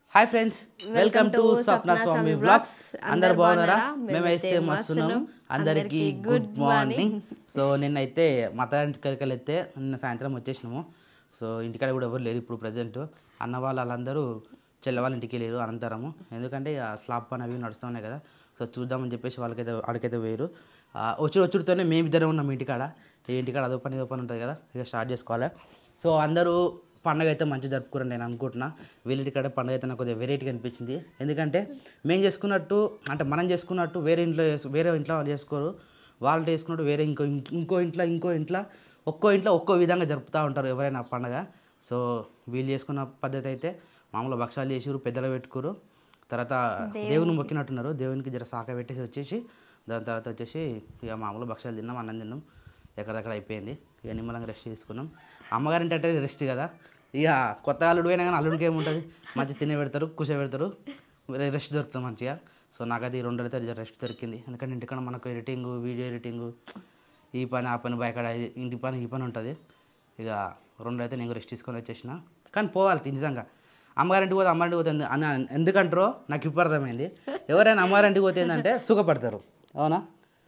Hi friends welcome to Swapna Swami vlogs అందరు బాగున్నారా మేమైతే మస్తున్నాం అందరికీ గుడ్ మార్నింగ్ సో నిన్నైతే మత ఇంటికి వెళ్తే నిన్న సాయంత్రం వచ్చేసినాము సో ఇంటికాడ కూడా ఎవరు లేరు ఇప్పుడు ప్రజెంట్ అన్న వాళ్ళు వాళ్ళందరూ చెల్లె వాళ్ళ ఇంటికి లేరు అనంతరము ఎందుకంటే ఆ స్లాబ్ పని అవి నడుస్తున్నాయి కదా సో చూద్దామని చెప్పేసి వాళ్ళకైతే అడికైతే వేరు వచ్చి వచ్చుడితోనే మేము ఇద్దరే ఉన్నాం ఇంటికాడ ఈ ఇంటికాడ అదో పని ఇదో పని ఉంటుంది కదా ఇక స్టార్ట్ చేసుకోవాలి సో అందరూ పండగ అయితే మంచి జరుపుకోరని నేను అనుకుంటున్నా వీళ్ళింటికాడ పండగ అయితే నాకు కొద్దిగా వెరైటీగా అనిపించింది ఎందుకంటే మేము చేసుకున్నట్టు అంటే మనం చేసుకున్నట్టు వేరే ఇంట్లో చేసు- వేరే ఇంట్లో వాళ్ళు చేసుకోరు వాళ్ళు చేసుకున్నట్టు వేరే ఇంకో ఇంకో ఇంట్లో ఇంకో ఇంట్లో ఒక్కో ఇంట్లో ఒక్కో విధంగా జరుపుతూ ఉంటారు ఎవరైనా పండగ సో వీళ్ళు చేసుకున్న పద్ధతి అయితే మామూలు భక్షాలు చేసిరు పెద్దలు పెట్టుకోరు తర్వాత దేవుని మొక్కినట్టున్నారు దేవునికి జర సాక పెట్టేసి వచ్చేసి దాని తర్వాత వచ్చేసి ఇక మామూలు భక్షాలు తిన్నాం అన్నం తిన్నాం ఎక్కడెక్కడ అయిపోయింది ఇక నిమ్మలంగా రెస్ట్ తీసుకున్నాం అమ్మగారింటి అంటే రెస్ట్ కదా ఇక కొత్త అల్లుడు పోయినా కానీ అల్లుడికి ఏముంటుంది మంచి తినే పెడతారు కూర్చో పెడతారు రెస్ట్ దొరుకుతుంది మంచిగా సో నాకు అది రెండు అయితే రెస్ట్ దొరికింది ఎందుకంటే ఇంటికన్నా మనకు ఎడిటింగ్ వీడియో ఎడిటింగ్ ఈ పని ఆ పని బయట ఇంటి పని ఈ పని ఉంటుంది ఇక రెండు అయితే నేను రెస్ట్ తీసుకొని వచ్చేసిన కానీ పోవాలి తి- నిజంగా అమ్మగారింటికి పోతే అమ్మారింటికి పోతే ఎందు- అని ఎందుకంటారో నాకు ఇప్పుడు అర్థమైంది ఎవరైనా అమ్మగారింటికి పోతే ఏంటంటే సుఖపడతారు అవునా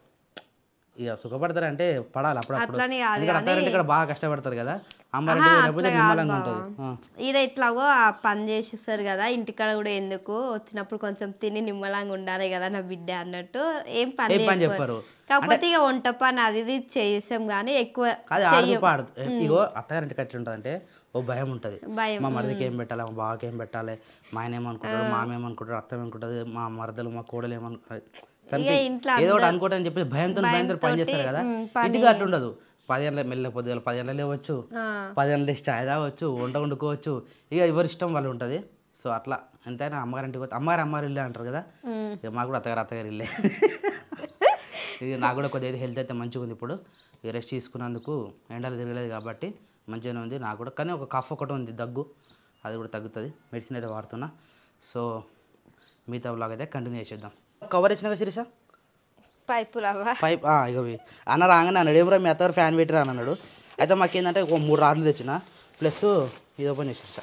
ఇక సుఖపడతారు అంటే పడాలి అప్పుడప్పుడు అట్లని కాదు ఎందుకంటే అత్తారింటి ఇక్కడ బాగా కష్టపడతారు కదా అమ్మారింటికి పోయినప్పుడు నిమ్మలంగా ఉంటుంది ఆ. ఈడ ఎట్లాగో ఆ పని చేసేస్తారు కదా ఇంటికాడ కూడా ఎందుకు వచ్చినప్పుడు కొంచెం తిని నిమ్మలంగా ఉండాలి కదా నా బిడ్డ అన్నట్టు ఏం పని ఏం పని చేయకపో- చెప్పారు కాకపోతే ఇక వంట పని అది ఇది చేసాం కానీ ఎక్కువ అది ఆడుతూ పాడు ఇగో అత్తగారింటికి ఎట్లా ఉంటుంది అంటే ఓ భయం ఉంటుంది భయం మా మరిదికి ఏం పెట్టాలి మా బావకి ఏం పెట్టాలి మా ఆయన ఏమనుకుంటాడు మా ఆమె ఏమనుకుంటాడు అత్త ఏమనుకుంటుంది మా మరదలు మా కోడలు ఏమనుకుంటుంది Something ఇంట్లో ఏదో ఒకటి అనుకోవటం చెప్పి భయంతో భయంతో పని చేస్తారు కదా ఇంటికి అట్లా ఉండదు పది గంటల మెల్ల పొద్దుగల పది గంటలు లేవచ్చు ఆ, పది గంటలు లేచి చాయ్ తాగవచ్చు వంట వండుకోవచ్చు ఇక ఎవరి ఇష్టం వాళ్ళు ఉంటుంది సో అట్లా ఎంతైనా అమ్మగారింటికి పోతే అమ్మగారు అమ్మగారు ఇల్లే అంటారు కదా ఉమ్. ఇక మాకు కూడా అత్తగారు అత్తగారు ఇల్లే ఇది నాకు కూడా కొద్దిగా హెల్త్ అయితే మంచిగా ఉంది ఇప్పుడు ఇక రెస్ట్ తీసుకున్నందుకు ఎండలు తిరగలేదు కాబట్టి మంచిగానే ఉంది నాకు కూడా కానీ ఒక కఫ్ ఒకటి ఉంది దగ్గు అది కూడా తగ్గుతుంది మెడిసిన్ అయితే వాడుతున్నా సో మిగతా బ్లాగ్ అయితే కంటిన్యూ చేసేద్దాం కవర్ ఇచ్చినాక శిరీష పైపులవ్వా పైప్ ఆ, ఇక ఇవి. అన్న రాగానే అన్నాడు ఏమరా మీ అత్తగారు ఫ్యాన్ పెట్టిరా అని అన్నాడు అయితే మాకేంటంటే ఒక మూడు రాడ్లు తెచ్చిన ప్లస్ ఇది ఓపెన్ చేసేసా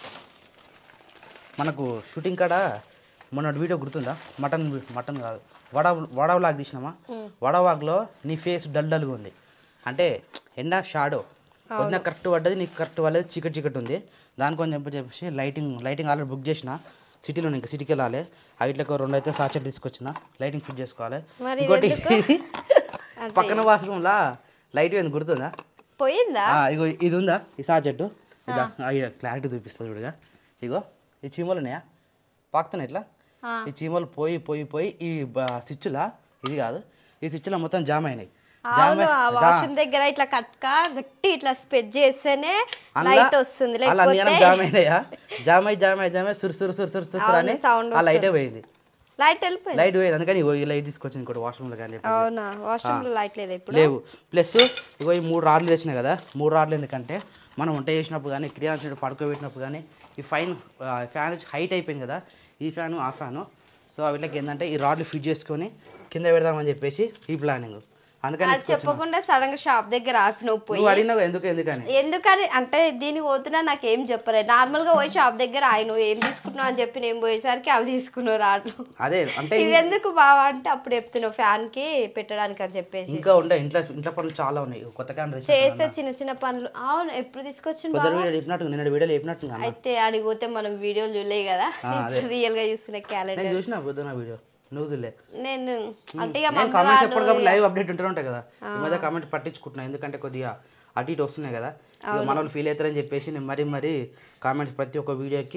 మనకు షూటింగ్ కాడ మొన్న వీడియో గుర్తుందా మటన్ వి- మటన్ కాదు వడ వడ వ్లాగ్ తీసినామా వడ వ్లాగ్లో నీ ఫేస్ డల్ డల్గా ఉంది అంటే ఎండ షాడో పొద్దున కరెక్ట్ పడ్డది నీకు కరెక్ట్ పడలేదు చీకటి చీకటి ఉంది దాని కొంచెం చెప్పి చెప్పేసి లైటింగ్ లైటింగ్ ఆల్రెడీ బుక్ చేసిన సిటీలో ఇంకా సిటీకి వెళ్ళాలి అవిట్లకు రెండు అయితే సాచెట్ తీసుకొచ్చిన లైటింగ్ ఫిట్ చేసుకోవాలి మరి ఇంకోటి ఎందుకు? పక్కన వాష్రూమ్లా లైట్ ఏంది గుర్తుందా పోయిందా ఆ, ఇగో ఇది ఉందా ఈ సాచెట్టు ఇదా క్లారిటీ చూపిస్తుంది చూడగా ఇగో ఈ చీమలు ఉన్నాయా పాకుతున్నాయి ఇట్లా ఆ. ఈ చీమలు పోయి పోయి పోయి ఈ బ- స్విచ్లా ఇది కాదు ఈ స్విచ్లో మొత్తం జామ్ అయినాయి జామ్ అవును ఆ వాష్రూమ్ దగ్గర ఇట్లా కట్క గట్టి ఇట్లా స్పెడ్ చేస్తేనే లైట్ వస్తుంది అలా లేకపోతే నీలం జామ్ అయినాయా జామ్ అయి జామ్ అయి జామ్ అయి సురు సురు సురు సురు సురు అని sound ఆ లైటే పోయింది లైట్ వెళ్ళిపోయింది లైట్ పోయింది అందుకని ఇగో ఈ లైట్ తీసుకొచ్చింది ఇంకోటి వాష్రూమ్లో కానీ చెప్పి అవునా వాష్రూమ్ లో లైట్ లేదు ఇప్పుడు లేవు ప్లస్ ఇగో ఈ మూడు రాడ్లు తెచ్చినాయి కదా మూడు రాడ్లు ఎందుకంటే మనం వంట చేసినప్పుడు కానీ క్రియాల్సిన పడుకోబెట్టినప్పుడు కానీ ఈ ఫైన్ ఫ్యాన్ హైట్ అయిపోయింది కదా ఈ ఫ్యాను ఆ ఫ్యాను సో వీటికి ఏంటంటే ఈ రాడ్లు ఫిట్ చేసుకొని కింద పెడదామని చెప్పేసి ఈ ప్లానింగ్ అందుకని అది చెప్పకుండా సడన్ గా షాప్ దగ్గర ఆపినవు పోయి నువ్వు అడిగినావు ఎందుకు ఎందుకని ఎందుకని అంటే దీనికి పోతున్నా నాకు ఏం చెప్పలేదు నార్మల్ గా పోయి షాప్ దగ్గర ఆయన నువ్వు ఏం తీసుకుంటున్నావు అని చెప్పి నేను పోయేసరికి అవి తీసుకున్నావు రాట్లు అదే అంటే ఇవి ఎందుకు బావా అంటే అప్పుడు చెప్తున్నావు ఫ్యాన్ కి పెట్టడానికి అని చెప్పేసి ఇంకా ఉండే ఇంట్లో ఇంట్లో పనులు చాలా ఉన్నాయి కొత్త క్యాన్ తెచ్చి చేసే చిన్న చిన్న పనులు అవును ఎప్పుడు తీసుకొచ్చిండు పొద్దున వీడియో చెప్పినట్టు నిన్న వీడియో చెప్పినట్టు అయితే అడిగిపోతే మనం వీడియోలు చూడలే కదా రియల్ గా చూస్తున్న క్యాలెండర్ నేను చూసిన పొద్దున వీడియో నువ్వు చూలే నేను అంటే ఇక నేను మమ్మీ కామెంట్స్ వాళ్ళు ఎప్పటికప్పుడు లైవ్ అప్డేట్ ఉంటూనే ఉంటాయి కదా ఈ మధ్య కామెంట్ పట్టించుకుంటున్నా ఎందుకంటే కొద్దిగా అటు ఇటు వస్తున్నాయి కదా ఇక మన వాళ్ళు ఫీల్ అవుతారని చెప్పేసి నేను మరీ మరీ కామెంట్స్ ప్రతి ఒక్క వీడియోకి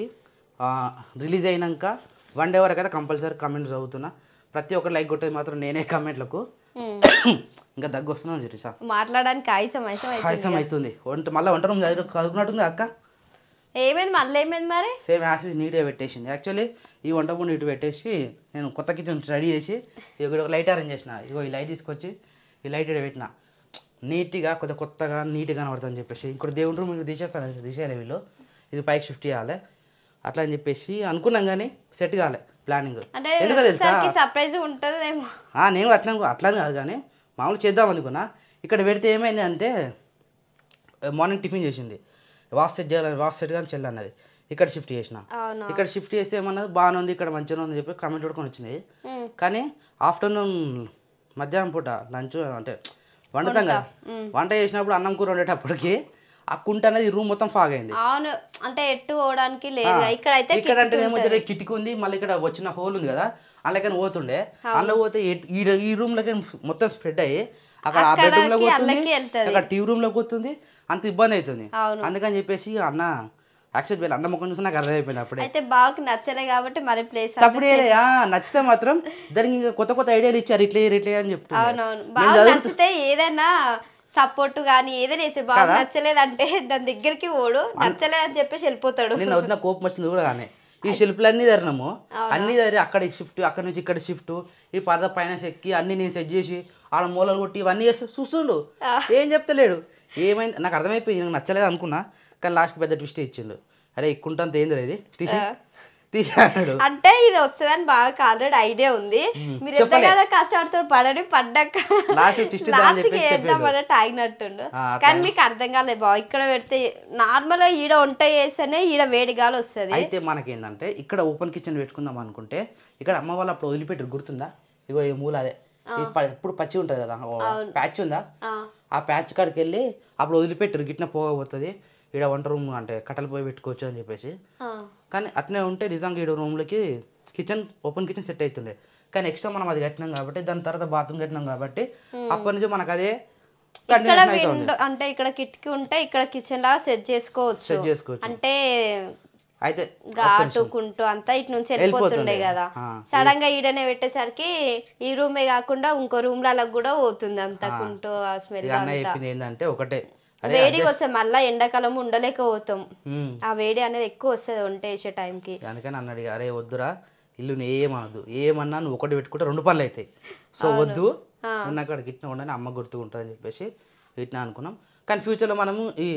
రిలీజ్ అయినాక వన్ డే వరకు అయితే కంపల్సరీ కామెంట్స్ చదువుతున్నా ప్రతి ఒక్కరు లైక్ కొట్టేది మాత్రం నేనే కామెంట్లకు ఉమ్. ఇంకా దగ్గు వస్తున్నాను సిరీసా మాట్లాడడానికి ఆయుసం ఆయుసం అయితే పాయసం అవుతుంది వంట మళ్ళీ వంట రూమ్ చదువు చదువుకున్నట్టుంది అక్క ఏమైంది మళ్ళీ ఏమైంది మరి సేమ్ యాసిడ్ నీట్గా పెట్టేసింది యాక్చువల్లీ ఈ వంట పూట నీట్ పెట్టేసి నేను కొత్త కిచెన్ రెడీ చేసి ఇక్కడ ఒక లైట్ అరేంజ్ చేసిన ఇగో ఈ లైట్ తీసుకొచ్చి ఈ లైట్ ఇక్కడ పెట్టిన నీట్గా కొత్త కొత్తగా నీట్గా కనబడుతుందని చెప్పేసి ఇక్కడ దేవుడి రూమ్ ఇక్కడ తీసేస్తాను తీసేయాలి వీళ్ళు ఇది పైకి షిఫ్ట్ చేయాలి అట్లా అని చెప్పేసి అనుకున్నాం కానీ సెట్ కాలే ప్లానింగ్ అంటే ఎందుకో తెలుసా సర్ప్రైజ్ ఉంటుందేమో ఆ, నేను అట్లా అనుకో- అట్లా కాదు కానీ మామూలు చేద్దాం అనుకున్నా ఇక్కడ పెడితే ఏమైంది అంటే మార్నింగ్ టిఫిన్ చేసింది వాష్ సెట్ చేయాలని వాష్ సెట్ కానీ చెల్లి అన్నది ఇక్కడ షిఫ్ట్ చేసిన అవునా ఇక్కడ షిఫ్ట్ చేస్తే ఏమన్నది బాగానే ఉంది ఇక్కడ మంచిగా ఉంది చెప్పి కామెంట్ కూడా వచ్చినాయి ఉమ్. కానీ ఆఫ్టర్నూన్ మధ్యాహ్నం పూట లంచ్ అంటే వండుతాం కదా వంట చేసినప్పుడు అన్నం కూర వండేటప్పటికి ఆ కుంట అనేది రూమ్ మొత్తం ఫాగ్ అయింది అవును అంటే ఎట్టు పోవడానికి లేదు ఇక్కడ అయితే ఇక్కడ అంటే ఏమో జర కిటికీ ఉంది మళ్ళీ ఇక్కడ వచ్చిన హోల్ ఉంది కదా అందులోకి పోతుండే అందులో పోతే ఎట్- ఈ ఈ రూమ్ లోకి మొత్తం స్ప్రెడ్ అయ్యి అక్కడ ఆ బెడ్రూమ్ లో అక్కడికి పోతుంది అల్లకి వెళ్తది. అక్కడ టీవీ రూమ్ లో పోతుంది అంత ఇబ్బంది అవుతుంది అవును. అందుకని చెప్పేసి అన్న యాక్సెప్ట్ చేయాలి అన్న ముఖం చూసి నాకు అర్థమైపోయింది అప్పుడే అయితే బావకి నచ్చలే కాబట్టి మరి ప్లేస్ అప్పుడే ఆ, నచ్చితే మాత్రం దానికి ఇంకా కొత్త కొత్త ఐడియాలు ఇచ్చారు ఇట్లే ఇట్లే అని చెప్తున్నారు అవునవును బాగా నచ్చితే ఏదైనా సపోర్ట్ కానీ ఏదైనా చేసాడు బాగా నచ్చలేదంటే దాని దగ్గరికి ఓడు నచ్చలేదని చెప్పేసి వెళ్ళిపోతాడు నిన్న వదిన కోపం వచ్చింది కూడా కానీ ఈ శిల్పులు అన్ని ధరినాము అన్ని ధరి అక్కడ షిఫ్ట్ అక్కడ నుంచి ఇక్కడ షిఫ్ట్ ఈ పరద పైన ఎక్కి అన్ని నేను సెట్ చేసి ఆడ మూలలు కొట్టి ఇవన్నీ చేస్తే చూస్తుండు ఏం చెప్తలేడు ఏమైంది నాకు అర్థమైపోయింది నాకు నచ్చలేదు అనుకున్నా కానీ లాస్ట్ పెద్ద ట్విస్ట్ ఇచ్చిండు అరే ఇక్కుంటంత ఏంది ఇది తీసి తీసి అన్నాడు అంటే ఇది వస్తుందని బాగా ఆల్రెడీ ఐడియా ఉంది మీరు ఎంతగానో కష్టపడతారు పడని పడ్డాక Last twist ఇద్దామని లాస్ట్ కి చెప్పేసి వేద్దామన్నట్టు ఆగినట్టుండు ఆ, కానీ మీకు అర్థం కాలేదు బావ ఇక్కడ పెడితే నార్మల్ గా ఈడ వంట చేస్తేనే ఈడ వేడి గాలి వస్తుంది అయితే మనకేందంటే ఇక్కడ ఓపెన్ కిచెన్ పెట్టుకుందాం అనుకుంటే ఇక్కడ అమ్మ వాళ్ళు అప్పుడు వదిలిపెట్టి గుర్తుందా ఇగో ఈ మూల అదే ఈ ప- ఎప్పుడు పచ్చి ఉంటుంది కదా ప్యాచ్ ఉందా ఆ ప్యాచ్ కాడికి వెళ్ళి అప్పుడు వదిలిపెట్టారు గిట్న పోగపోతుంది ఇక్కడ వంట రూమ్ అంటే కట్టెలు పోయి పెట్టుకోవచ్చు అని చెప్పేసి కానీ అట్నే ఉంటే నిజంగా ఈ రూమ్లకి కిచెన్ ఓపెన్ కిచెన్ సెట్ అవుతుండే కానీ ఎక్స్ట్రా మనం అది కట్టినాం కాబట్టి దాని తర్వాత బాత్రూమ్ కట్టినాం కాబట్టి అప్పటి నుంచి మనకు అదే ఇక్కడ కంటిన్యూషన్ అయితే ఉంది విండో అంటే ఇక్కడ కిటికీ ఉంటే ఇక్కడ కిచెన్ లాగా సెట్ చేసుకోవచ్చు సెట్ చేసుకోవచ్చు అంటే అయితే ఘాటుకుంటూ అంతా ఇటు నుంచి వెళ్ళిపోతుండే కదా ఆ, సడన్ గా ఈడనే పెట్టేసరికి ఈ రూమే కాకుండా ఇంకో రూమ్ లలో కూడా పోతుంది అంతా కుంటూ ఆ స్మెల్ ఇక అన్న చెప్పింది ఏంటంటే ఒకటే అరే వేడిగా వస్తుంది మళ్ళీ ఎండాకాలం ఉండలేకపోతాం ఉమ్, ఆ వేడి అనేది ఎక్కువ వస్తుంది వంట చేసే టైంకి అందుకని అన్నాడు ఇక, అరే వద్దురా ఇల్లుని ఏమనదు ఏమన్నా నువ్వు ఒకటి పెట్టుకుంటే రెండు పనులు అవుతాయి సో వద్దు ఉన్న అక్కడ గిట్న ఉండని అమ్మ గుర్తుకుంటుంది అని చెప్పేసి ఇట్లా అనుకున్నాం కానీ ఫ్యూచర్లో మనము ఈ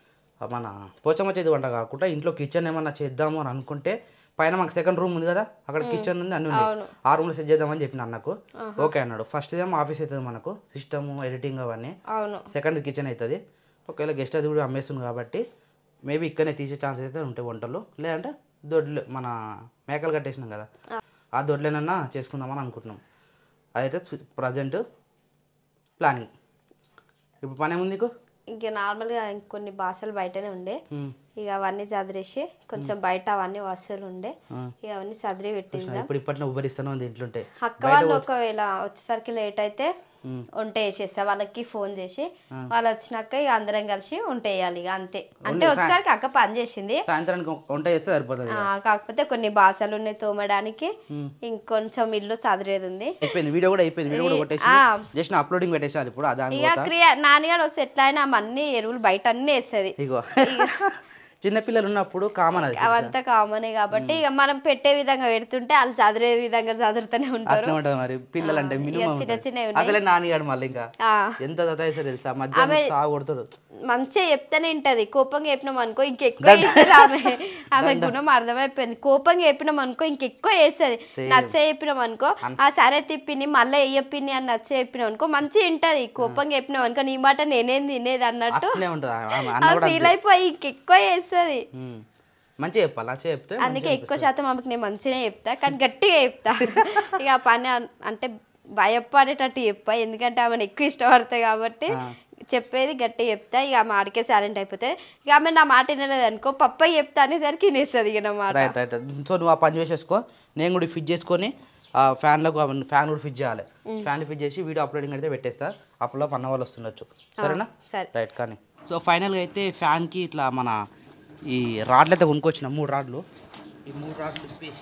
మన పోచమ్మ చేతి వంట కాకుండా ఇంట్లో కిచెన్ ఏమన్నా చేద్దాము అని అనుకుంటే పైన మాకు సెకండ్ రూమ్ ఉంది కదా అక్కడ కిచెన్ ఉంది అన్ని ఉన్నాయి ఆ రూమ్లో సెట్ చేద్దామని చెప్పిన అన్నకు ఓకే అన్నాడు ఫస్ట్ ఏమో ఆఫీస్ అవుతుంది మనకు సిస్టమ్ ఎడిటింగ్ అవన్నీ అవును సెకండ్ కిచెన్ అవుతుంది ఒకవేళ గెస్ట్ హౌస్ కూడా అమ్మేస్తుంది కాబట్టి మేబీ ఇక్కడనే తీసే ఛాన్సెస్ అయితే ఉంటాయి వంటలు లేదంటే దొడ్లు మన మేకలు కట్టేసినాం కదా ఆ దొడ్లేనన్నా చేసుకుందామని అనుకుంటున్నాం అదైతే ప్రజెంట్ ప్లానింగ్ ఇప్పుడు పని ఏముంది నీకు ఇంక నార్మల్గా కొన్ని భాషలు బయటనే ఉండే ఉమ్. ఇక అవన్నీ చదిరేసి కొంచెం బయట అవన్నీ వస్తువులు ఉండే ఇక అవన్నీ చదిరి పెట్టిందా ఇప్పుడు ఇప్పట్లో ఉబ్బరిస్తాను ఉంది ఇంట్లుంటే అక్క వాళ్ళు ఒకవేళ వచ్చేసరికి లేట్ అయితే వంట వేసేస్తా వాళ్ళకి ఫోన్ చేసి వాళ్ళు వచ్చినాక ఇక అందరం కలిసి వంట వేయాలి ఇక అంతే అంటే వచ్చేసరికి అక్క పని చేసింది సాయంత్రానికి వంట చేస్తే సరిపోతుంది ఆ, కాకపోతే కొన్ని బాసలు ఉన్నాయి తోమడానికి ఇంకొంచెం ఇల్లు చదిరేది ఉంది అయిపోయింది వీడియో కూడా అయిపోయింది వీడియో కూడా కొట్టేసి ఆ. జస్ట్ అప్లోడింగ్ పెట్టేసాను ఇప్పుడు దాని ఇక క్రియా నాన్నగారు వస్తే ఎట్లా అయినా ఆమె అన్ని ఎరువులు బయట అన్ని వేస్తుంది ఇగో చిన్నపిల్లలు ఉన్నప్పుడు కామన్ అది అవంతా కామనే కాబట్టి ఇక మనం పెట్టే విధంగా పెడుతుంటే వాళ్ళు చదిరే విధంగా చదువుతూనే ఉంటారు అట్లా ఉంటుంది మరి పిల్లలు అంటే మినిమం చిన్న చిన్నవి అసలే నానిగాడు మళ్ళీ ఇంకా ఆ, ఎంత దతాయిస్తారు తెలుసా మధ్యాహ్నం సాగు కొడతాడు మంచిగా చెప్తానే ఉంటది కోపంగా చెప్పినాం అనుకో ఇంకెక్కువ చేస్తుంది ఆమె ఆమె గుణం అర్థమైపోయింది కోపంగా చెప్పినాం అనుకో ఇంకెక్కువ చేస్తుంది నచ్చ చెప్పినాం అనుకో ఆ సరే తిప్పిని మళ్ళీ వేయప్పిని అని నచ్చ చెప్పినాం అనుకో మంచిగా ఉంటది కోపంగా చెప్పినాం అనుకో నీ మాట నేనేం తినేది అన్నట్టు అట్లనే ఉంటుంది ఆమె అన్న ఆమె కూడా ఫీల్ అయిపోయి ఇంకెక్కువ చేస్తుంది ఉమ్. మంచిగా చెప్పాలి మంచిగా చెప్తే అందుకే ఎక్కువ శాతం ఆమెకు నేను మంచిగానే చెప్తా కానీ గట్టిగా చెప్తా ఇక ఆ పని అన్- అంటే భయపడేటట్టు చెప్పా ఎందుకంటే ఆమెను ఎక్కువ ఇష్టపడతాయి కాబట్టి చెప్పేది గట్టి చెప్తా ఇక ఆమె ఆడికే సైలెంట్ అయిపోతుంది ఇక ఆమె నా మాట వినలేదు అనుకో పప్ప చెప్తా అనేసరికి వినేస్తుంది ఇక నా మాట రైట్ రైట్ సో నువ్వు ఆ పని చేసేసుకో నేను కూడా ఫిట్ చేసుకొని ఆ ఫ్యాన్లకు ఫ్యాన్ కూడా ఫిట్ చేయాలి ఫ్యాన్ ఫిట్ చేసి వీడియో అప్లోడింగ్ అయితే పెట్టేస్తా అప్పుడు పన్న వాళ్ళు వస్తుండొచ్చు సరేనా సరే రైట్ కానీ సో ఫైనల్గా అయితే ఫ్యాన్కి ఇట్లా మన ఈ రాడ్లు అయితే కొనుక్కొచ్చిన మూడు రాడ్లు ఈ మూడు రాడ్లు తిప్పేసి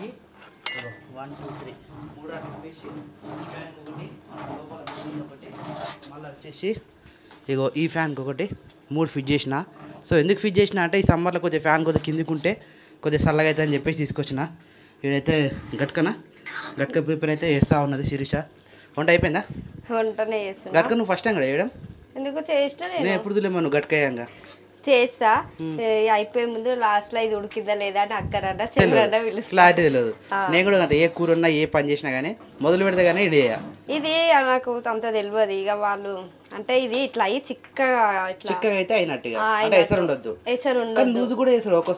వన్ టూ త్రీ మూడు రాడ్లు తిప్పేసి ఫ్యాన్కి ఒకటి లోపల మళ్ళీ ఒకటి మళ్ళీ వచ్చేసి ఇగో ఈ ఫ్యాన్కి ఒకటి మూడు ఫిట్ చేసిన సో ఎందుకు ఫిట్ చేసిన అంటే ఈ సమ్మర్లో కొద్దిగా ఫ్యాన్ కొద్దిగా కిందికి ఉంటే కొద్దిగా చల్లగా అవుతుంది అని చెప్పేసి తీసుకొచ్చిన ఇదైతే గట్కనా గట్క ప్రిపేర్ అయితే చేస్తూ ఉన్నది శిరీష వంట అయిపోయిందా వంటనే చేస్తున్నా గట్క నువ్వు ఫస్ట్ టైం కదా వేయడం ఎందుకు చేసిన నేను నేను ఎప్పుడు చూడలేము నువ్వు గట్కయ్యాంగా చేస్తా ఏ, అయిపోయే ముందు లాస్ట్ లో ఇది ఉడికిందా లేదా అని అక్కడన్నా చెల్లరన్నా పిలుస్తా క్లారిటీ తెలియదు నేను కూడా అంత ఏ కూర ఉన్నా ఏ పని చేసినా కానీ మొదలు పెడితే కానీ ఇది చేయ ఇది నాకు అంత తెలియదు ఇక వాళ్ళు అంటే ఇది ఇట్లా అయ్యి చిక్కగా ఇట్లా చిక్కగా అయితే అయినట్టుగా ఆ, అంటే ఎసరు ఉండొద్దు ఎసరు కానీ ఉండదు లూజ్ కూడా వేసాడు ఒక్కోసారి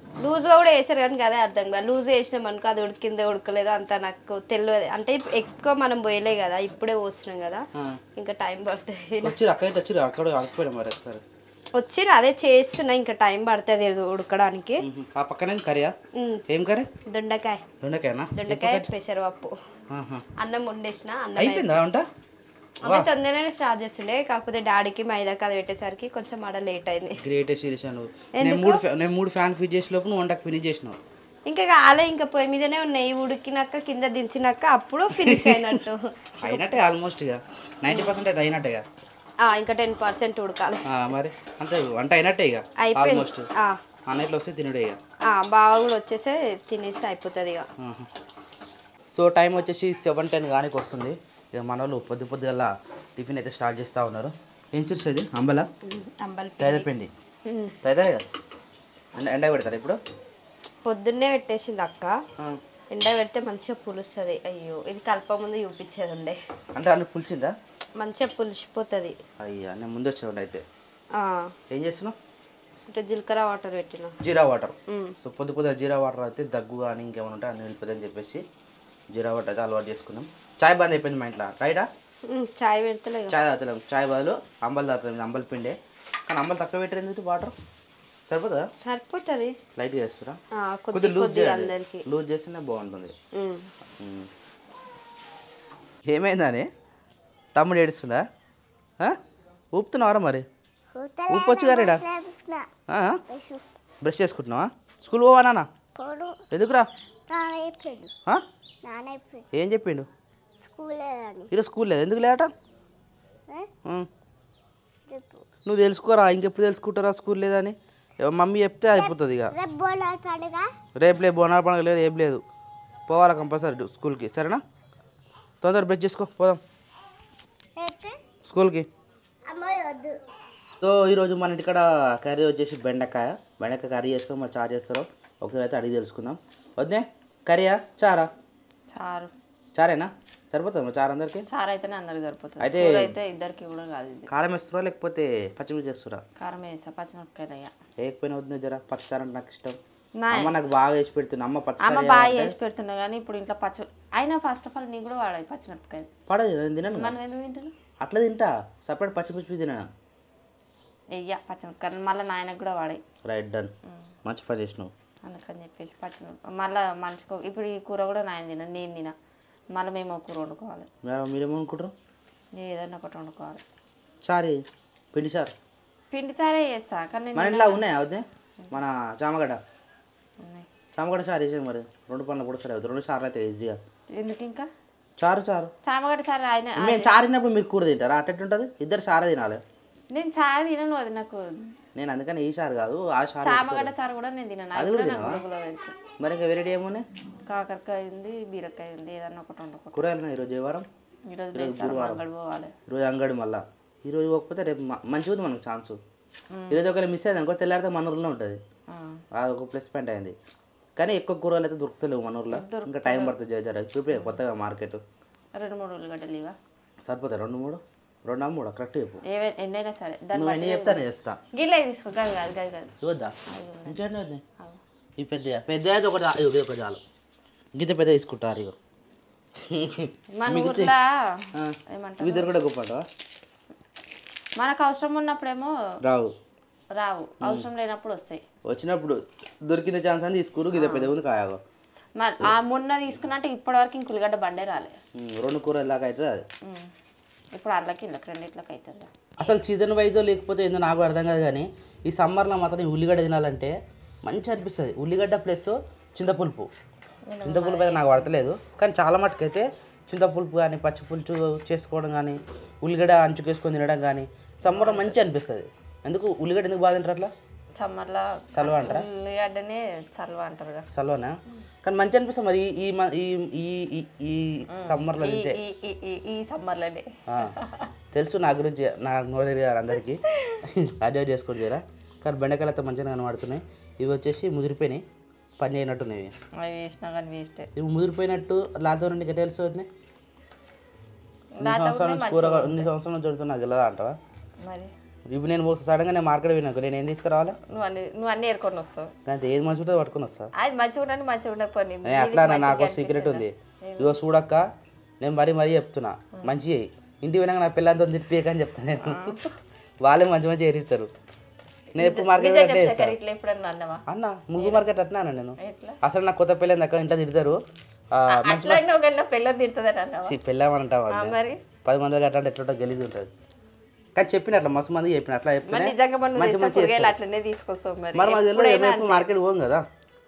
లూజ్గా కూడా వేసారు కానీ అదే అర్థం కాదు లూజ్ వేసినాం అనుకో అది ఉడికిందో ఉడకలేదో అంత నాకు తెలియదు అంటే ఎక్కువ మనం పోయలే కదా ఇప్పుడే పోస్తున్నాం కదా ఆ. ఇంకా టైం పడుతుంది వచ్చిరు అక్కడ వచ్చిరు అక్కడ అలసిపోయాడు మరి ఒకసారి వచ్చి అదే చేస్తున్నా ఇంకా టైం పడుతుంది ఇది ఉడకడానికి మ్మ్. ఆ పక్కనే కర్రీయా ఉమ్, ఏం కర్రీ దొండకాయ దొండకాయనా దొండకాయ పెసరపప్పు ఆహా. అన్నం వండేసిన అన్నం అయిపోయిందా వంట అవి తొందరగానే స్టార్ట్ చేస్తుండే కాకపోతే డాడీకి మైదా అది పెట్టేసరికి కొంచెం ఆడ లేట్ అయింది గ్రేట్ శిరీష నువ్వు నేను మూడు ఫ్యా- నేను మూడు ఫ్యాన్ ఫిట్ చేసే లోపు నువ్వు వంటకు ఫినిష్ చేసినావు ఇంకా కాలే ఇంకా పొయ్యి మీదనే ఉన్నాయి ఉడికినాక కింద దించినాక అప్పుడు ఫినిష్ అయినట్టు అయినట్టే ఆల్మోస్ట్ ఇక నైంటీ పర్సెంట్ అయితే అయినట్టే ఇక ఆ, ఇంకా టెన్ పర్సెంట్ ఉడకాలి ఆ, మరి అంతే వంట అయినట్టే ఇక అయిపోయింది ఆల్మోస్ట్ ఆ, అన్నట్లు వస్తే తినుడే ఇక ఆ, బాగా కూడా వచ్చేస్తే తినేస్తే అయిపోతుంది ఇక ఆహా. సో టైం వచ్చేసి సెవెన్ టెన్ కానీ వస్తుంది ఇక మన వాళ్ళు పొద్దు పొద్దుగల టిఫిన్ అయితే స్టార్ట్ చేస్తూ ఉన్నారు ఏం చేసేది అంబల అంబలి తైద పిండి ఉమ్. తైదా ఎండ ఎండ పెడతారు ఇప్పుడు పొద్దున్నే పెట్టేసింది అక్క ఆ. ఎండ పెడితే మంచిగా పులుస్తుంది అయ్యో ఇది కలప ముందు చూపించేది ఉండే అంటే అన్ని పులిసిందా మంచిగా పులిసిపోతుంది అయ్యా నేను ముందు వచ్చేవాడు అయితే ఆ, ఏం చేస్తున్నావు ఇటు జీలకర్ర వాటర్ పెట్టిన జీరా వాటర్ ఉమ్. సో పొద్దు పొద్దు జీరా వాటర్ అయితే దగ్గు కానీ ఇంకేమైనా ఉంటే అన్ని వెళ్ళిపోతుందని చెప్పేసి జీరా వాటర్ అయితే అలవాటు చేసుకున్నాం చాయ్ బంద్ అయిపోయింది మా ఇంట్లో రైటా ఉమ్, చాయ్ పెడతలే చాయ్ తాగుతలేం చాయ్ బదులు అంబల్ తాగుతుంది అంబల్ పిండే కానీ అంబల్ తక్కువ పెట్టారు ఎందుకు వాటర్ సరిపోతుందా సరిపోతుంది లైట్గా చేస్తురా ఆ, కొద్ది కొద్దిగా లూజ్ కొద్దిగా చేయాలి అందరికి లూజ్ చేస్తేనే బాగుంటుంది ఉమ్. ఉమ్. ఏమైందని తమ్ముడు ఏడుస్తుందా ఆ? ఊపుతున్నావారా మరి ఊపొచ్చు గారేడా బ్రష్ చేసుకుంటున్నావా స్కూల్ పోవా నాన్న పోడు ఎందుకురా నానైపోయాడు ఆ? నానైపోయాడు ఏం చెప్పిండు స్కూల్ లేదని ఈరోజు స్కూల్ లేదు ఎందుకు లేట ఏ? ఉం. చెప్పు నువ్వు తెలుసుకోరా ఇంకెప్పుడు తెలుసుకుంటారా స్కూల్ లేదని ఎవ- మమ్మీ చెప్తే అయిపోతుంది ఇక రేపు బోనాలు పండుగ రేపు లేదు బోనాల పండుగ లేదు ఏం లేదు పోవాలా కంపల్సరీ స్కూల్కి సరేనా తొందర బ్రష్ చేసుకో పోదాం రేపు స్కూల్కి అమ్మ వద్దు సో ఈరోజు మన ఇంటికాడ కర్రీ వచ్చేసి బెండకాయ బెండకాయ కర్రీ చేస్తాం మరి చారు చేస్తారో ఒకసారి అయితే అడిగి తెలుసుకుందాం వద్దే కర్రీయా చారా చారు చారేనా సరిపోతుంది మరి చారు అందరికి చారు అయితేనే అందరికి సరిపోతుంది అయితే- కూర అయితే ఇద్దరికి కూడా కాదు ఇది కారం వేస్తురా లేకపోతే పచ్చిమిర్చి చేస్తురా కారం వేస్తా పచ్చిమిరపకాయలు అయ్యా వేయకపోయినా వద్దు జరా పచ్చిచారు అంటే నాకు ఇష్టం నా అమ్మ నాకు బాగా వేసి పెడుతుంది అమ్మ అమ్మ పచ్చిచారు బాగా ఏమంటే వేసి పెడుతున్నా కానీ ఇప్పుడు ఇంట్లో పచ్చి అయినా ఫస్ట్ ఆఫ్ ఆల్ నీకు కూడా వాడాలి పచ్చిమిరపకాయలు పడదు నేను తినను మనం ఎందుకు తింటున్నాం అట్లా తింటా సపరేట్ పచ్చిమిర్చి తినను వెయ్య పచ్చిమిరపకాయలు మళ్ళీ నాయనకు కూడా వాడాయి రైట్ డన్ మంచి పని చేసినావు అందుకని చెప్పేసి పచ్చిమిరపకాయ మళ్ళీ మంచిగా ఇప్పుడు ఈ కూర కూడా నాయన తిన నేను తిన మళ్ళీ మేము ఒక కూర వండుకోవాలి మీరు మీరేమనుకుంటారు ఏదైనా ఒకటి వండుకోవాలి చారి పిండి చారు పిండి చారే చేస్తా కానీ నేను మన ఇంట్లో ఉన్నాయా వద్దే మన చామగడ్డ ఉన్నాయి. చామగడ్డ చారు వేసేది మరి రెండు పనులు కూడా సరే అవుతుంది రెండు చారులు అయితే ఈజీగా ఎందుకు ఇంకా చారు చారు చామగడ్డ చారు ఆయన మేము చారినప్పుడు మీరు కూర తింటారా అట్టెట్టుంటుంది ఇద్దరు చారే తినాలి నేను చారు తినను అది నాకు నేను అందుకని ఈ చారు కాదు ఆ చారు చామగడ్డ చారు కూడా నేను తినను అది అది కూడా కూడా నాకు తినవా? గురుగులో తెలుసు మరి ఇంకా వెరైటీ ఏమున్నాయి కాకరకాయ ఉంది బీరకాయ ఉంది ఏదన్నా ఒకటి వండుకో కూరగాయలు ఉన్నాయి ఈరోజు ఏ వారం ఈరోజు వేస్తారు మంగళ పోవాలి ఈరోజు అంగడి మళ్ళా ఈరోజు పోకపోతే రేపు మ- మంచిగా ఉంది మనకు ఛాన్స్ ఈరోజు ఒకవేళ మిస్ అయింది అనుకో తెల్లారితే మన ఊర్లో ఉంటుంది ఆ. అది ఒక ప్లస్ పాయింట్ అయింది కానీ ఎక్కువ కూరగాయలు అయితే దొరుకుతలేవు మన ఊర్లో ఇంకా టైం పడుతుంది జర- జర చూపే కొత్తగా మార్కెట్ రెండు మూడు ఉల్లిగడ్డలు ఇవా సరిపోతాయి రెండు మూడు రెండు మూడు కరెక్ట్ చెప్పు ఏవే ఎన్నైనా సరే దాన్ని నువ్వు ఎన్ని చెప్తా నేను చెప్తా గిల్లే తీసుకో కాదు కాదు కాదు కాదు చూద్దా ఇంకేంటి వద్దు ఈ పెద్ద పెద్ద అయితే ఒకటి చా- ఇగో ఇది ఒకటి చాలు గీత పెద్ద తీసుకుంటారు ఇగో మన ఊర్లో ఆ. ఏమంటారు మీ ఇద్దరు కూడా గొప్ప అంటావా? మనకు అవసరం ఉన్నప్పుడేమో రావు రావు అవసరం లేనప్పుడు వస్తాయి వచ్చినప్పుడు దొరికిన ఛాన్స్ అని తీసుకురు గీత పెద్ద ఉంది కాయగో మరి ఆ మొన్న తీసుకున్నట్టు ఇప్పటివరకు ఇంక ఉల్లిగడ్డ బండే రాలే ఉమ్, రెండు కూర ఎలాగ అవుతుంది అది ఉమ్. ఇప్పుడు అట్లకి ఇళ్ళకి రెండిట్లకి అవుతుంది అసలు సీజన్ వైజో లేకపోతే ఏందో నాకు అర్థం కాదు కానీ ఈ సమ్మర్లో మాత్రం ఈ ఉల్లిగడ్డ తినాలంటే మంచి అనిపిస్తుంది ఉల్లిగడ్డ ప్లస్ చింతపులుపు చింతపులుపు అయితే నాకు పడతలేదు కానీ చాలా మటుకైతే చింతపులుపు కానీ పచ్చి పులుసు చేసుకోవడం కానీ ఉల్లిగడ్డ అంచుకేసుకొని తినడం కానీ సమ్మర్లో మంచి అనిపిస్తుంది ఎందుకు ఉల్లిగడ్డ ఎందుకు బాగా తింటారు అట్లా సమ్మర్లో సల్వ అంటారా ఉల్లిగడ్డనే చల్వ అంటారు కదా సల్వనా కానీ మంచి అనిపిస్తుంది మరి ఈ మ- ఈ ఈ ఈ ఈ సమ్మర్లో ఈ తింటే ఈ- ఈ- ఈ- ఈ సమ్మర్లోనే ఆ, తెలుసు నా గురించి నా నోరేది గారు అందరికీ అడ్జస్ట్ చేసుకోండి జరా కానీ బెండకాయలు అయితే మంచిగా కనబడుతున్నాయి ఇవి వచ్చేసి ముదిరిపోయినాయి పని చేయనట్టున్నాయి ఇవి. అవి వేసినా కానీ వేస్టే ఇవి ముదిరిపోయినట్టు లాతో నుండి ఎట్లా తెలుసు వదినే? ఇన్ని సంవత్సరాల నుంచి కూర ఇన్ని సంవత్సరాల నుంచి చూడుతున్నా నాకు వెళ్ళదా అంటావా మరి ఇప్పుడు నేను సడన్గా నేను మార్కెట్ పోయినాకు నేను ఏం తీసుకురావాలా నువ్వు అన్ని నువ్వు అన్ని ఏరుకొని వస్తావు కానీ ఏది మంచి ఉంటుందో పట్టుకొని వస్తా అది మంచిగా ఉండని మంచిగా ఉండకపోని ఏ, అట్లా నా- నాకు సీక్రెట్ ఉంది ఇగో చూడక్క నేను మరీ మరీ చెప్తున్నా మంచి చెయ్యి. ఇంటికి పోయినాక నా పిల్లలతో తిప్పియక అని చెప్తాను నేను వాళ్ళే మంచి మంచి ఏరిస్తారు నేను ఎప్పుడు మార్కెట్ నిజంగా అట్లే చక్కెర చేస్తాను ఇట్లా ఎప్పుడన్నా అన్నవా అన్న ముగ్గు మార్కెట్ అట్లా అన్న నేను ఎట్లా అసలు నాకు కొత్త పెళ్ళైంది అక్క ఇంట్లో తిడతారు ఆ, మంచి అట్లా అయినా ఒకవేళ పిల్లలు తిడుతుందని అన్నవా ఛీ, పెళ్ళామంటావా ఆ, మరి పది మంది అట్లా ఎట్లా గలీజ్ ఉంటుంది కానీ చెప్పిన అట్లా మస్తు మంది చెప్పిన అట్లా మరి చెప్తే నిజంగా మనం మంచి చేసే మంచి కూరగాయలు చేస్తారు. అట్లనే తీసుకొస్తాం మరి మరి మాకు తెలియదు ఎప్పుడైనా ఎప్పుడు మార్కెట్ పోం కదా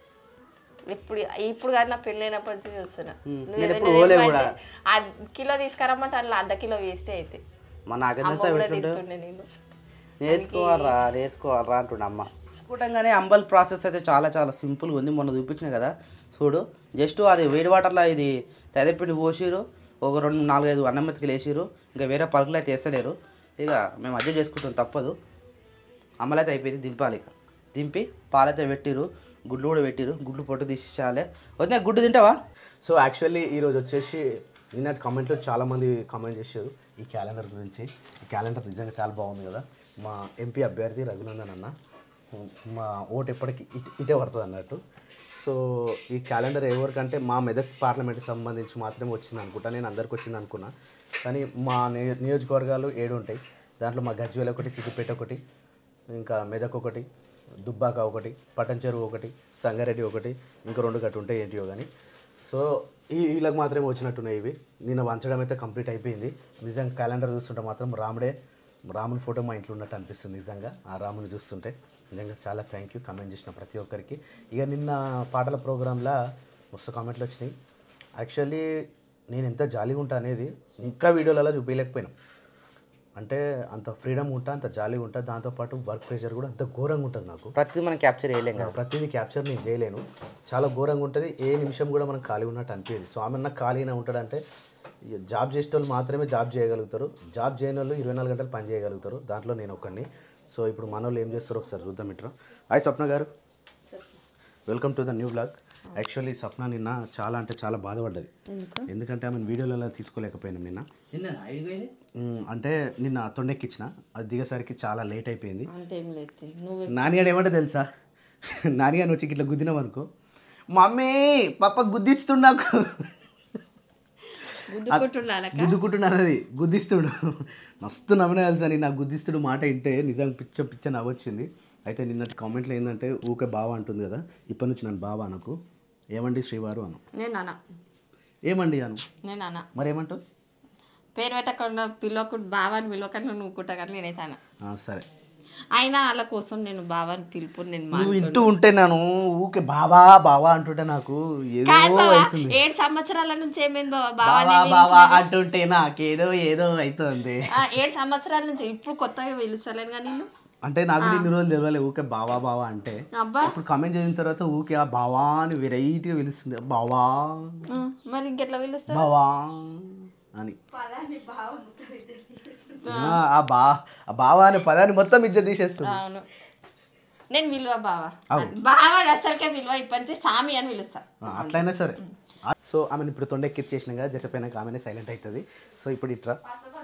ఇప్పుడు ఇప్పుడు కాదు నా పెళ్ళైనప్పటి నుంచి చూస్తున్నా నువ్వు నేను ఏదైనా ఎప్పుడు పోలే ఇవ్వమంటే కూడా. ఆ కిలో తీసుకురమ్మంటే అందులో అర్ధ కిలో వేస్ట్ అయితే మా నాకేం అమ్మ తెలుసా కూడా ఎట్లుంటే తింటుండే నేను నేర్చుకోవాలరా నేర్చుకోవాలరా అంటుండే అమ్మ చూడగానే అంబల్ ప్రాసెస్ అయితే చాలా చాలా సింపుల్గా ఉంది మొన్న చూపించిన కదా చూడు జస్ట్ అది వేడి వాటర్లో ఇది తెదపిండి పోసిరు ఒక రెండు నాలుగైదు అన్నం మెతుకులు వేసిరు ఇంకా వేరే పలుకులు అయితే వేస్తలేరు ఇక మేము అడ్జస్ట్ చేసుకుంటాం తప్పదు అమ్మలైతే అయిపోయింది దింపాలి ఇక దింపి పాలైతే పెట్టిరు గుడ్లు కూడా పెట్టిరు గుడ్లు పొట్టు తీసేయాలి వద్దా గుడ్డు తింటావా సో యాక్చువల్లీ ఈరోజు వచ్చేసి నిన్నటి కామెంట్లో చాలామంది కామెంట్ చేశారు ఈ క్యాలెండర్ గురించి ఈ క్యాలెండర్ నిజంగా చాలా బాగుంది కదా మా ఎంపీ అభ్యర్థి రఘునందన్ అన్న మా ఓటు ఎప్పటికీ ఇట్ ఇటే పడుతుంది అన్నట్టు సో ఈ క్యాలెండర్ ఎవరికంటే మా మెదక్ పార్లమెంట్కి సంబంధించి మాత్రమే వచ్చింది అనుకుంటా నేను అందరికి వచ్చింది అనుకున్నా కానీ మా నియో- నియోజకవర్గాలు ఏడు ఉంటాయి దాంట్లో మా గజ్వేల్ ఒకటి సిద్దిపేట ఒకటి ఇంకా మెదక్ ఒకటి దుబ్బాక ఒకటి పటంచెరువు ఒకటి సంగారెడ్డి ఒకటి ఇంకా రెండు గట్టు ఉంటాయి ఏంటియో కానీ సో ఈ వీళ్ళకి మాత్రమే వచ్చినట్టున్నాయి ఇవి నిన్న వంచడం అయితే కంప్లీట్ అయిపోయింది నిజంగా క్యాలెండర్ చూస్తుంటే మాత్రం రాముడే రాముని ఫోటో మా ఇంట్లో ఉన్నట్టు అనిపిస్తుంది నిజంగా ఆ రాముని చూస్తుంటే నిజంగా చాలా థ్యాంక్ యూ కమెంట్ చేసిన ప్రతి ఒక్కరికి ఇక నిన్న పాటల ప్రోగ్రాంలో మస్తు కామెంట్లు వచ్చినాయి యాక్చువల్లీ నేను ఎంత జాలీగా ఉంటా అనేది ఇంకా వీడియోలలో చూపించలేకపోయినాం అంటే అంత ఫ్రీడమ్ ఉంటా అంత జాలీగా ఉంటా దాంతోపాటు వర్క్ ప్రెషర్ కూడా అంత ఘోరంగా ఉంటుంది నాకు ప్రతిదీ మనం క్యాప్చర్ చేయలేం కదా ప్రతిదీ క్యాప్చర్ నేను చేయలేను చాలా ఘోరంగా ఉంటుంది ఏ నిమిషం కూడా మనం ఖాళీ ఉన్నట్టు అనిపించదు స్వామి అన్న ఖాళీనే ఉంటాడంటే ఈ జాబ్ చేసే వాళ్ళు మాత్రమే జాబ్ చేయగలుగుతారు జాబ్ చేయని వాళ్ళు ఇరవై నాలుగు గంటలు పని చేయగలుగుతారు దాంట్లో నేను ఒక్కడిని సో ఇప్పుడు మన వాళ్ళు ఏం చేస్తారో ఒకసారి చూద్దాం ఇట్రా హాయ్ స్వప్న గారు welcome to the new vlog actually Swapna నిన్న చాలా అంటే చాలా బాధపడ్డది ఎందుకంటే ఆమె వీడియోలలో తీసుకోలేకపోయినాం నిన్న నిన్న ఐదు ఉమ్, అంటే నిన్న తొండెక్కిచ్చిన అది దిగేసరికి చాలా లేట్ అయిపోయింది అంతేం లేదు నువ్వు నానిగాడు ఏమంటే తెలుసా నానిగాని వచ్చి ఇట్లా గుద్దినాం అనుకో మమ్మీ పప్ప గుద్దిస్తుండు నాకు గుద్దుకుంటున్నాను గుద్దుకుంటున్నాను అది గుద్దిస్తుడు మస్తు నవ్విన తెలుసా నేను నాకు గుద్దిస్తుడు మాట వింటే నిజంగా పిచ్చ పిచ్చ నవ్వొచ్చింది అయితే నిన్నటి కామెంట్లో ఏంటంటే ఊకే బావ అంటుంది కదా ఇప్పటి నుంచి నన్ను బావ అనకు ఏమండి శ్రీవారు అను నేను అన్న ఏమండి అను నేను అన్న మరి ఏమంటావు పేరు పెట్టకుండా పిలవకుండా బావాని పిలవకుండా నువ్వు కుట్టా కానీ నేనైతే అన్న ఆ, సరే అయినా వాళ్ళ కోసం నేను బావాని పిలుపు నేను మా నువ్వు ఇంటూ ఉంటే నేను ఊకే బావా బావా అంటుంటే నాకు ఏదో కాదు బావ, అవుతుంది ఏడు సంవత్సరాల నుంచి ఏమైంది బావ బావా బావాని బావా అంటుంటే నాకేదో ఏదో అవుతుంది ఆ, ఏడు సంవత్సరాల నుంచి ఇప్పుడు కొత్తగా పిలుస్తలేను కానీ నిన్ను అంటే నాకు ఇన్ని రోజులు తెలియలే ఊకే బావా బావా అంటే అబ్బా ఇప్పుడు కమెంట్ చేసిన తర్వాత ఊకే ఆ బావా అని వెరైటీగా పిలుస్తుంది బావా ఆ, మరి ఇంకెట్లా పిలుస్తా బావా అని ఆ, ఆ బా ఆ బావా అనే పదాన్ని మొత్తం ఇజ్జత్ తీసేస్తుంది అవును నేను విలువ బావ బావ అసలుకే విలువ ఇప్పటి నుంచి సామి అని పిలుస్తా ఆ, అట్లయినా సరే సో ఆమెను ఇప్పుడు తొండెక్కిచ్చేసిన కదా జరపోయినాక ఆమెనే సైలెంట్ అవుతుంది సో ఇప్పుడు ఇట్రా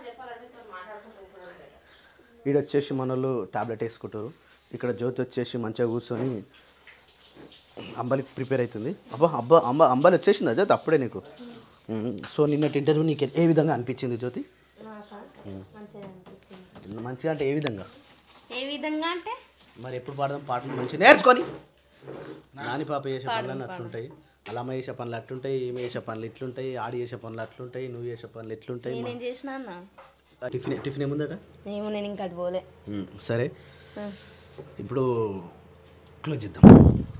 ఈడ వచ్చేసి మన వాళ్ళు టాబ్లెట్ వేసుకుంటారు ఇక్కడ జ్యోతి వచ్చేసి మంచిగా కూర్చొని అంబలికి ప్రిపేర్ అవుతుంది అబ్బా అబ్బా అంబ అంబలి వచ్చేసింది జ్యోతి అప్పుడే నీకు ఉమ్, సో నిన్నటి ఇంటర్వ్యూ నీకు ఏ విధంగా అనిపించింది జ్యోతి ఉమ్. మంచిగా అంటే ఏ విధంగా ఏ విధంగా అంటే మరి ఎప్పుడు పాడదాం పాటలు మంచిగా నేర్చుకొని నాని పాప చేసే పనులు అట్లుంటాయి అలమ్మ చేసే పనులు అట్లుంటాయి ఈమె చేసే పనులు ఇట్లుంటాయి ఆడి చేసే పనులు అట్లుంటాయి నువ్వు చేసే పనులు ఎట్లుంటాయి నేనేం చేసినా అన్న మా- టిఫిన్ టిఫిన్ ఏముందట ఏమో నేను ఇంకా అటు పోలే ఉమ్, సరే ఇప్పుడు క్లోజ్ చేద్దాం